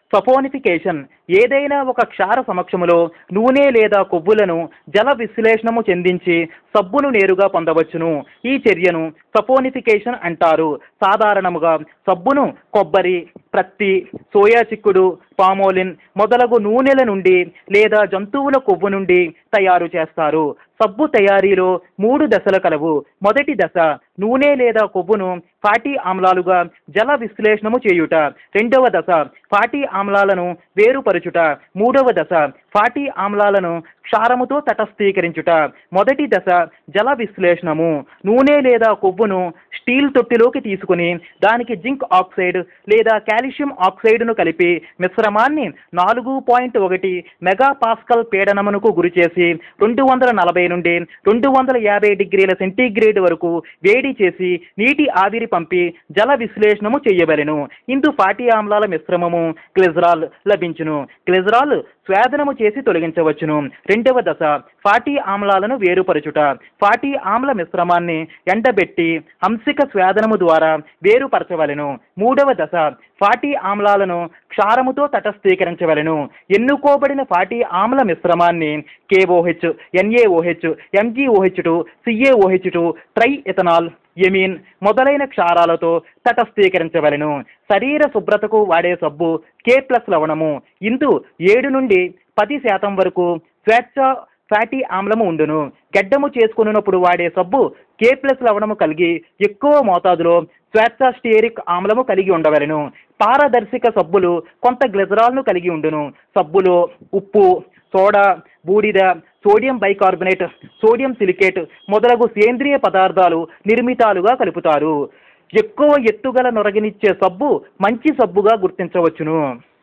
saponification ఏదైనా ఒక క్షార సమక్షములో నూనె లేదా కొవ్వులను జల విశ్లేషణము చెందించి సబ్బును నేరుగా పొందవచ్చును ఈ చర్యను సపోనిఫికేషన్ అంటారు సాధారణముగా సబ్బును కొబ్బరి ప్రత్తి సోయా చిక్కుడు పామోలిన్ మొదలగు నూనెల నుండి లేదా జంతువుల కొవ్వు నుండి తయారు చేస్తారు సబ్బు తయారీలో మూడు దశలు కలవు మొదటి దశ నూనె లేదా కొవ్వును ఫాటీ ఆమ్లాలుగా జల విశ్లేషణము చేయుట రెండవ దశ ఫాటీ ఆమ్లాలను వేరుపరచుట మూడవ దశ ఫాటీ ఆమ్లాలను క్షారముతో తటస్థీకరించుట మొదటి దశ జల విశ్లేషణము నూనె లేదా కొవ్వును స్టీల్ తొట్టిలోకి తీసుకుని దానికి జింక్ ఆక్సైడ్ లేదా కాల్షియం ఆక్సైడ్ను కలిపి మిశ్రమాన్ని నాలుగు పాయింట్ ఒకటి మెగా పాస్కల్ పీడనమునకు గురిచేసి రెండు వందల నలభై నుండి రెండు వందల యాభై డిగ్రీల సెంటీగ్రేడ్ వరకు వేడి చేసి నీటి ఆవిరి పంపి జల విశ్లేషణము చేయవలెను ఇందు ఫాటీ ఆమ్లాల మిశ్రమము గ్లిజరాల్ లభించును గ్లిజరాల్ స్వేదనము చేసి తొలగించవచ్చును రెండవ దశ ఫాటీ ఆమ్లాలను వేరుపరచుట ఫాటీ ఆమ్ల మిశ్రమాన్ని ఎండబెట్టి హంసిక స్వేదనము ద్వారా వేరుపరచవలెను మూడవ దశ ఫాటీ ఆమ్లాలను క్షారముతో తటస్థీకరించవలెను ఎన్నుకోబడిన ఫాటీ ఆమ్ల మిశ్రమాన్ని KOH NaOH MgOH two CaOH two triethanolamine మొదలైన క్షారాలతో తటస్థీకరించవలెను శరీర శుభ్రతకు వాడే సబ్బు కే ప్లస్ లవణము ఇందు ఏడు నుండి పది శాతం వరకు స్వేచ్ఛ ఫ్యాటీ ఆమ్లము ఉండును గడ్డము చేసుకున్నప్పుడు వాడే సబ్బు కే ప్లస్ లవణము కలిగి ఎక్కువ మోతాదులో స్వేచ్ఛ స్టియరిక్ ఆమ్లము కలిగి ఉండవలెను పారదర్శక సబ్బులు కొంత గ్లిజరాల్ను కలిగి ఉండును సబ్బులో ఉప్పు సోడా బూడిద సోడియం బైకార్బోనేట్ సోడియం సిలికేట్ మొదలగు సేంద్రియ పదార్థాలు నిర్మితాలుగా కలుపుతారు ఎక్కువ ఎత్తుగల నొరగనిచ్చే సబ్బు మంచి సబ్బుగా గుర్తించవచ్చును